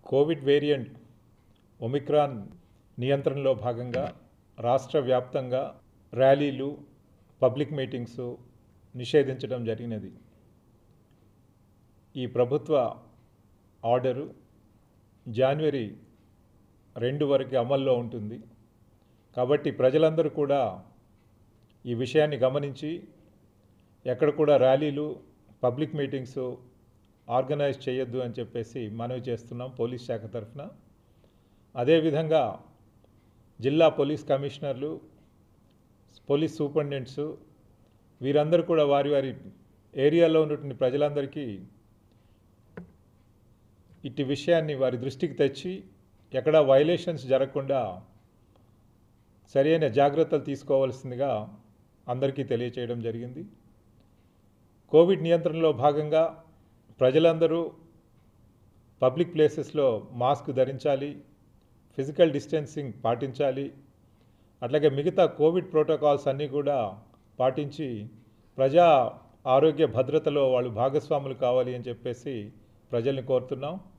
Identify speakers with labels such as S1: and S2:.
S1: Covid variant Omicron నియంత్రణలో భాగంగా రాష్ట్ర వ్యాప్తంగా ర్యాలీలు పబ్లిక్ మీటింగ్స్ నిషేధించడం జరిగినది ఈ ప్రభుత్వ ఆర్డరు జనవరి రెండు వరకు అమల్లో ఉంటుంది కాబట్టి ప్రజలందరూ కూడా ఈ విషయాన్ని గమనించి ఎక్కడ కూడా ర్యాలీలు పబ్లిక్ మీటింగ్స్ ఆర్గనైజ్ చేయొద్దు అని చెప్పేసి మనవి చేస్తున్నాం పోలీస్ శాఖ తరఫున అదేవిధంగా జిల్లా పోలీస్ కమిషనర్లు పోలీస్ సూపరింటెండెంట్స్ వీరందరూ కూడా వారి వారి ఏరియాలో ఉన్నటువంటి ప్రజలందరికీ ఇట్టి విషయాన్ని వారి దృష్టికి తెచ్చి ఎక్కడా వైలేషన్స్ జరగకుండా సరైన జాగ్రత్తలు తీసుకోవాల్సిందిగా అందరికీ తెలియచేయడం జరిగింది కోవిడ్ నియంత్రణలో భాగంగా ప్రజలందరూ పబ్లిక్ ప్లేసెస్లో మాస్క్ ధరించాలి ఫిజికల్ డిస్టెన్సింగ్ పాటించాలి అట్లాగే మిగతా కోవిడ్ ప్రోటోకాల్స్ అన్నీ కూడా పాటించి ప్రజా ఆరోగ్య భద్రతలో వాళ్ళు భాగస్వాములు కావాలి అని చెప్పేసి ప్రజల్ని కోరుతున్నాం